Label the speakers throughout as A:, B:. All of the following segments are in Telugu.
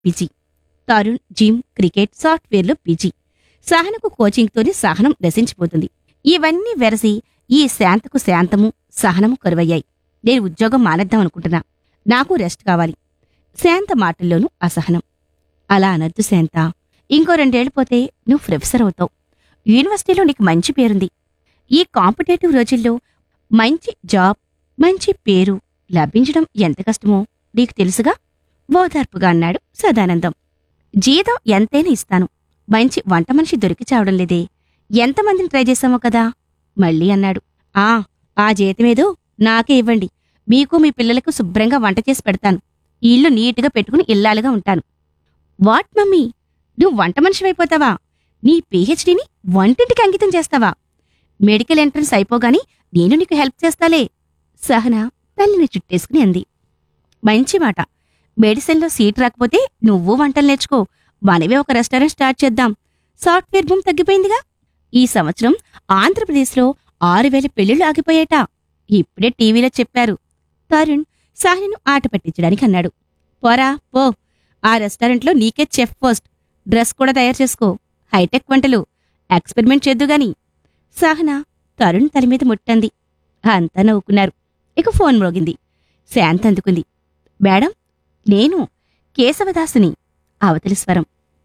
A: బిజీ తరుణ్ జిమ్ క్రికెట్ సాఫ్ట్వేర్లో బిజీ సహనకు కోచింగ్తోనే సహనం నశించిపోతుంది ఇవన్నీ వెరసి ఈ శాంతకు శాంతము సహనము కరువయ్యాయి నేను ఉద్యోగం మానేద్దాం అనుకుంటున్నా నాకు రెస్ట్ కావాలి శాంత మాటల్లోనూ అసహనం అలా అనద్దు శాంత ఇంకో రెండేళ్లు పోతే నువ్వు ప్రొఫెసర్ అవుతావు యూనివర్సిటీలో నీకు మంచి పేరుంది ఈ కాంపిటేటివ్ రోజుల్లో మంచి జాబ్ మంచి పేరు లభించడం ఎంత కష్టమో నీకు తెలుసుగా ఓదార్పుగా అన్నాడు సదానందం జీతం ఎంతైనా ఇస్తాను మంచి వంట మనిషి దొరికి చావడం లేదే ఎంతమందిని ట్రై చేశామో కదా మళ్ళీ అన్నాడు ఆ ఆ జీతమేదో నాకే ఇవ్వండి మీకు మీ పిల్లలకు శుభ్రంగా వంట చేసి పెడతాను ఈ ఇల్లు నీట్గా పెట్టుకుని ఇల్లాలుగా ఉంటాను వాట్ మమ్మీ నువ్వు వంట మనిషివైపోతావా నీ పీహెచ్డీని వంటింటికి అంకితం చేస్తావా మెడికల్ ఎంట్రన్స్ అయిపోగాని నేను నీకు హెల్ప్ చేస్తాలే సహన తల్లిని చుట్టేసుకుని అంది మంచి మాట మెడిసిన్లో సీట్ రాకపోతే నువ్వు వంటలు నేర్చుకో మనమే ఒక రెస్టారెంట్ స్టార్ట్ చేద్దాం సాఫ్ట్వేర్ బూమ్ తగ్గిపోయిందిగా ఈ సంవత్సరం ఆంధ్రప్రదేశ్లో ఆరు వేల పెళ్లిళ్లు ఆగిపోయాట ఇప్పుడే టీవీలో చెప్పారు తరుణ్ సాహ్నిను ఆట పట్టించడానికి అన్నాడు పోరా పో ఆ రెస్టారెంట్లో నీకే చెఫ్ పోస్ట్ డ్రెస్ కూడా తయారు చేసుకో హైటెక్ వంటలు ఎక్స్పెరిమెంట్ చేద్దుగాని సహన తరుణ్ తల మీద ముట్టంది అంతా నవ్వుకున్నారు ఇక ఫోన్ మ్రోగింది శాంత్ అందుకుంది మేడం నేను కేశవదాసుని అవతలి స్వరం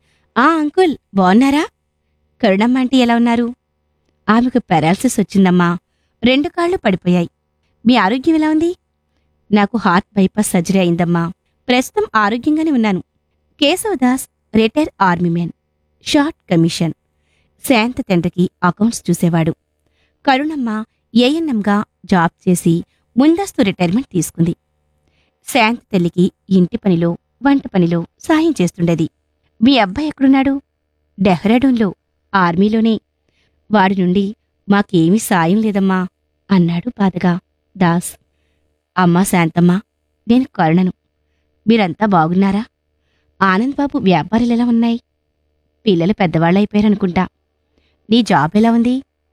A: ఆ అంకుల్ బాగున్నారా కరుణమ్మ ఆంటీ ఎలా ఉన్నారు ఆమెకు పెరాలసిస్ వచ్చిందమ్మా రెండు కాళ్ళు పడిపోయాయి మీ ఆరోగ్యం ఎలా ఉంది నాకు హార్ట్ బైపాస్ సర్జరీ అయిందమ్మా ప్రస్తుతం ఆరోగ్యంగానే ఉన్నాను Kesavadas retire army man short commission Shanta తండ్రికి అకౌంట్స్ చూసేవాడు కరుణమ్మ ఏఎన్ఎంగా జాబ్ చేసి ముందస్తు రిటైర్మెంట్ తీసుకుంది శాంత తల్లికి ఇంటి పనిలో వంట పనిలో సాయం చేస్తుండేది మీ అబ్బాయి ఎక్కడున్నాడు డెహ్రాడూన్లో ఆర్మీలోనే వాడి నుండి మాకేమీ సాయం లేదమ్మా అన్నాడు బాధగా దాస్ అమ్మా శాంతమ్మ నేను కరుణను మీరంతా బాగున్నారా ఆనంద్ బాబు వ్యాపారాలు ఎలా ఉన్నాయి పిల్లలు పెద్దవాళ్ళైపోయారనుకుంటా నీ జాబ్ ఎలా ఉంది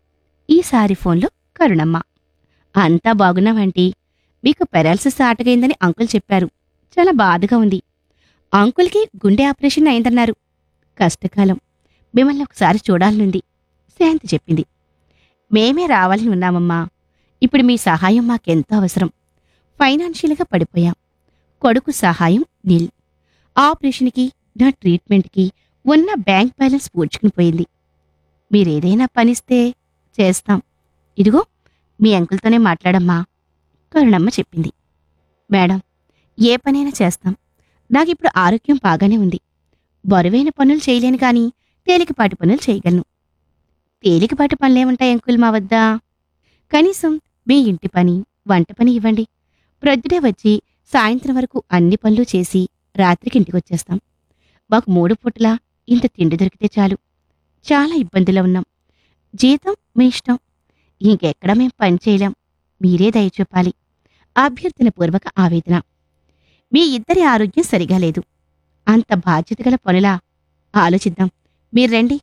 A: ఈసారి ఫోన్లో కరుణమ్మ అంతా బాగున్నావంటీ మీకు పెరాలసిస్ ఆటగైందని అంకుల్ చెప్పారు చాలా బాధగా ఉంది అంకుల్కి గుండె ఆపరేషన్ అయిందన్నారు కష్టకాలం మిమ్మల్ని ఒకసారి చూడాలనుంది శాంతి చెప్పింది మేమే రావాలని ఉన్నామమ్మా ఇప్పుడు మీ సహాయం మాకెంతో అవసరం ఫైనాన్షియల్గా పడిపోయాం కొడుకు సహాయం నిల్ ఆపరేషన్కి నా ట్రీట్మెంట్కి ఉన్న బ్యాంక్ బ్యాలెన్స్ పూడ్చుకుని పోయింది మీరేదైనా పనిస్తే చేస్తాం ఇదిగో మీ అంకుల్తోనే మాట్లాడమ్మా కరుణమ్మ చెప్పింది మేడం ఏ పనైనా చేస్తాం నాకిప్పుడు ఆరోగ్యం బాగానే ఉంది బరువైన పనులు చేయలేను కానీ తేలికపాటి పనులు చేయగలను తేలికపాటి పనులేముంటాయి అంకుల్ మా వద్ద కనీసం మీ ఇంటి పని వంట పని ఇవ్వండి ప్రొద్దుటే వచ్చి సాయంత్రం వరకు అన్ని పనులు చేసి రాత్రికి ఇంటికి వచ్చేస్తాం మాకు మూడు పూటలా ఇంత తిండి దొరికితే చాలు చాలా ఇబ్బందిలో ఉన్నాం జీతం మీ ఇష్టం ఇంకెక్కడ మేం పని చేయలేం మీరే దయ చూపాలి అభ్యర్థన పూర్వక ఆవేదన మీ ఇద్దరి ఆరోగ్యం సరిగా లేదు అంత బాధ్యత గల పనులా ఆలోచిద్దాం మీరు రండి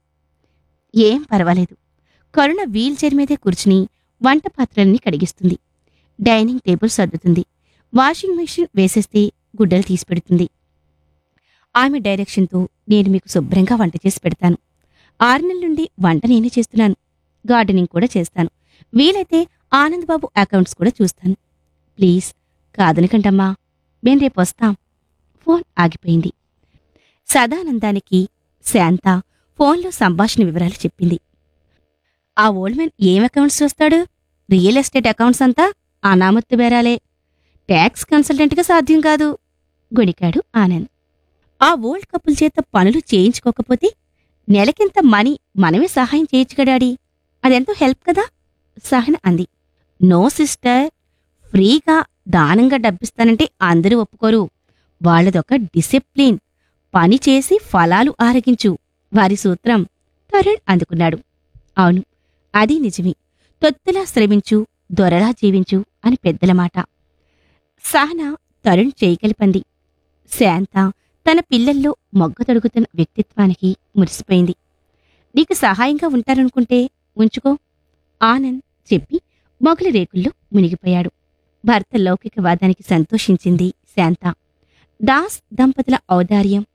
A: ఏం పర్వాలేదు కరుణ వీల్ చైర్ మీదే కూర్చుని వంట పాత్రల్ని కడిగిస్తుంది డైనింగ్ టేబుల్ సర్దుతుంది వాషింగ్ మెషిన్ వేసేస్తే గుడ్డలు తీసి పెడుతుంది ఆమె డైరెక్షన్తో నేను మీకు శుభ్రంగా వంట చేసి పెడతాను ఆరు నెలల నుండి వంట నేనే చేస్తున్నాను గార్డెనింగ్ కూడా చేస్తాను వీలైతే ఆనంద్ బాబు అకౌంట్స్ కూడా చూస్తాను ప్లీజ్ కాదనకంటమ్మా మేం రేపు వస్తాం ఫోన్ ఆగిపోయింది సదానందానికి శాంత ఫోన్లో సంభాషణ వివరాలు చెప్పింది ఆ ఓల్డ్ మ్యాన్ ఏం అకౌంట్స్ చూస్తాడు రియల్ ఎస్టేట్ అకౌంట్స్ అంతా అనామత్తు బేరాలే ట్యాక్స్ కన్సల్టెంట్గా సాధ్యం కాదు గొణికాడు ఆనంద్ ఆ ఓల్డ్ కపుల్ చేత పనులు చేయించుకోకపోతే నెలకింత మనీ మనమే సహాయం చేయొచ్చు కడాడి అదెంతో హెల్ప్ కదా సహన అంది నో సిస్టర్ ఫ్రీగా దానంగా డబ్బిస్తానంటే అందరూ ఒప్పుకోరు వాళ్ళదొక డిసిప్లిన్ పని చేసి ఫలాలు ఆరగించు వారి సూత్రం తరుణ్ అందుకున్నాడు అవును అది నిజమే తొత్తులా శ్రమించు దొరలా జీవించు అని పెద్దల మాట సహన తరుణ్ చేయగలిపంది శాంత తన పిల్లల్లో మొగ్గ తొడుగుతున్న వ్యక్తిత్వానికి మురిసిపోయింది నీకు సహాయంగా ఉంటారనుకుంటే ఉంచుకో ఆనంద్ చెప్పి మొగలి రేకుల్లో మునిగిపోయాడు భర్త లౌకికవాదానికి సంతోషించింది శాంత దాస్ దంపతుల ఔదార్యం